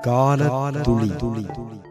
கால துளி துளி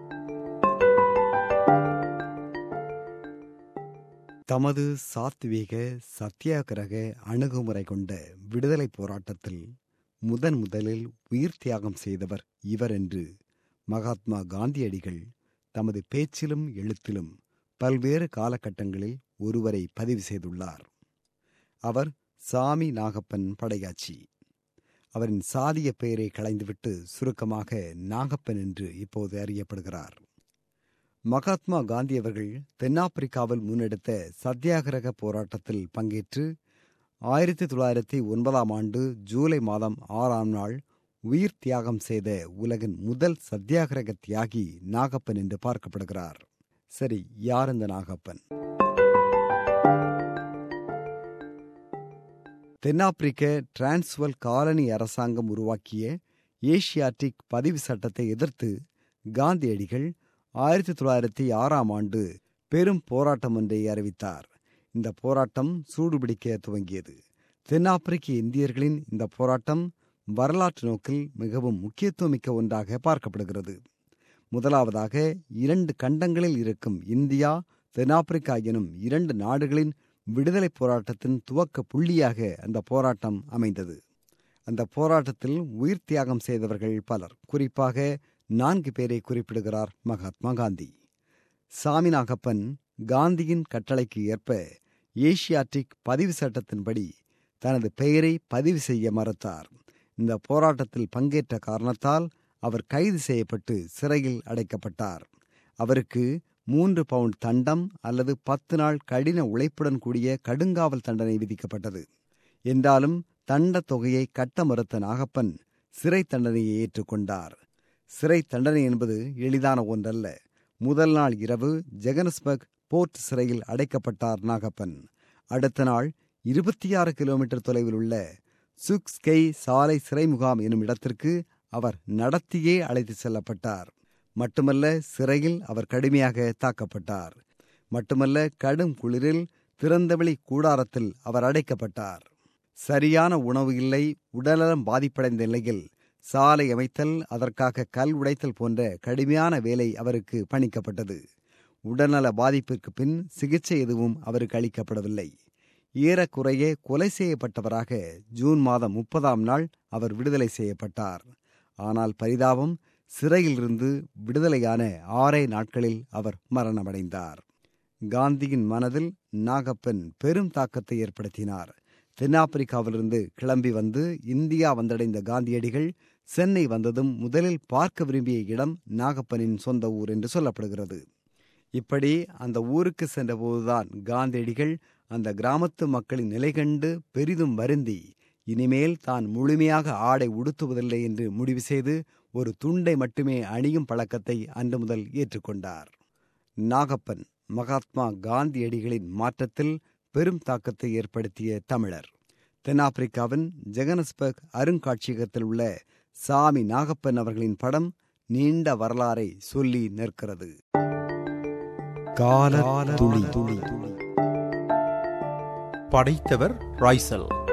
தமது சாத்வீக சத்தியாகிரக அணுகுமுறை கொண்ட விடுதலை போராட்டத்தில் முதன் முதலில் உயிர் தியாகம் செய்தவர் இவர் என்று மகாத்மா காந்தியடிகள் தமது பேச்சிலும் எழுத்திலும் பல்வேறு காலகட்டங்களில் ஒருவரை பதிவு செய்துள்ளார் அவர் சாமி நாகப்பன் படையாச்சி அவரின் சாதிய பெயரை களைந்துவிட்டு சுருக்கமாக நாகப்பன் என்று இப்போது அறியப்படுகிறார் மகாத்மா காந்தி அவர்கள் தென்னாப்பிரிக்காவில் முன்னெடுத்த சத்தியாகிரக போராட்டத்தில் பங்கேற்று ஆயிரத்தி தொள்ளாயிரத்தி ஒன்பதாம் ஆண்டு ஜூலை மாதம் ஆறாம் நாள் உயிர் தியாகம் செய்த உலகின் முதல் சத்தியாகிரக தியாகி நாகப்பன் என்று பார்க்கப்படுகிறார் சரி யார் இந்த நாகப்பன் தென்னாப்பிரிக்க டிரான்ஸ்வல் காலனி அரசாங்கம் உருவாக்கிய ஏஷியாட்டிக் பதிவு சட்டத்தை எதிர்த்து காந்தியடிகள் ஆயிரத்தி தொள்ளாயிரத்தி ஆறாம் ஆண்டு பெரும் போராட்டம் ஒன்றை அறிவித்தார் இந்த போராட்டம் சூடுபிடிக்க துவங்கியது தென்னாப்பிரிக்க இந்தியர்களின் இந்த போராட்டம் வரலாற்று நோக்கில் மிகவும் முக்கியத்துவமிக்க ஒன்றாக பார்க்கப்படுகிறது முதலாவதாக இரண்டு கண்டங்களில் இருக்கும் இந்தியா தென்னாப்பிரிக்கா எனும் இரண்டு நாடுகளின் விடுதலை போராட்டத்தின் துவக்க புள்ளியாக அந்த போராட்டம் அமைந்தது அந்த போராட்டத்தில் உயிர் தியாகம் செய்தவர்கள் பலர் குறிப்பாக நான்கு பேரை குறிப்பிடுகிறார் மகாத்மா காந்தி சாமிநாகப்பன் காந்தியின் கட்டளைக்கு ஏற்ப ஏஷியாட்டிக் பதிவு சட்டத்தின்படி தனது பெயரை பதிவு செய்ய மறுத்தார் இந்த போராட்டத்தில் பங்கேற்ற காரணத்தால் அவர் கைது செய்யப்பட்டு சிறையில் அடைக்கப்பட்டார் அவருக்கு மூன்று பவுண்ட் தண்டம் அல்லது பத்து நாள் கடின உழைப்புடன் கூடிய கடுங்காவல் தண்டனை விதிக்கப்பட்டது என்றாலும் தண்ட தொகையை கட்ட மறுத்த நாகப்பன் சிறை தண்டனையை ஏற்றுக்கொண்டார் சிறை தண்டனை என்பது எளிதான ஒன்றல்ல முதல் நாள் இரவு ஜெகன்ஸ்பர்க் போர்ட் சிறையில் அடைக்கப்பட்டார் நாகப்பன் அடுத்த நாள் இருபத்தி ஆறு கிலோமீட்டர் தொலைவில் உள்ள சுக்ஸ்கை சாலை சிறை முகாம் எனும் இடத்திற்கு அவர் நடத்தியே அழைத்து செல்லப்பட்டார் மட்டுமல்ல சிறையில் அவர் கடுமையாக தாக்கப்பட்டார் மட்டுமல்ல கடும் குளிரில் திறந்தவெளி கூடாரத்தில் அவர் அடைக்கப்பட்டார் சரியான உணவு இல்லை உடல்நலம் பாதிப்படைந்த நிலையில் சாலை அமைத்தல் அதற்காக கல் உடைத்தல் போன்ற கடுமையான வேலை அவருக்கு பணிக்கப்பட்டது உடல்நல பாதிப்பிற்கு பின் சிகிச்சை எதுவும் அவருக்கு அளிக்கப்படவில்லை ஏறக்குறைய கொலை செய்யப்பட்டவராக ஜூன் மாதம் முப்பதாம் நாள் அவர் விடுதலை செய்யப்பட்டார் ஆனால் பரிதாபம் சிறையிலிருந்து விடுதலையான ஆறே நாட்களில் அவர் மரணமடைந்தார் காந்தியின் மனதில் நாகப்பன் பெரும் தாக்கத்தை ஏற்படுத்தினார் தென்னாப்பிரிக்காவிலிருந்து கிளம்பி வந்து இந்தியா வந்தடைந்த காந்தியடிகள் சென்னை வந்ததும் முதலில் பார்க்க விரும்பிய இடம் நாகப்பனின் சொந்த ஊர் என்று சொல்லப்படுகிறது இப்படி அந்த ஊருக்கு சென்றபோதுதான் காந்தியடிகள் அந்த கிராமத்து மக்களின் நிலை கண்டு பெரிதும் வருந்தி இனிமேல் தான் முழுமையாக ஆடை உடுத்துவதில்லை என்று முடிவு செய்து ஒரு துண்டை மட்டுமே அணியும் பழக்கத்தை அன்று முதல் ஏற்றுக்கொண்டார் நாகப்பன் மகாத்மா காந்தியடிகளின் மாற்றத்தில் பெரும் தாக்கத்தை ஏற்படுத்திய தமிழர் தென்னாப்பிரிக்காவின் ஜெகனஸ்பர்க் அருங்காட்சியகத்தில் உள்ள சாமி நாகப்பன் அவர்களின் படம் நீண்ட வரலாறை சொல்லி நிற்கிறது கால துளி துளி படைத்தவர் ராய்சல்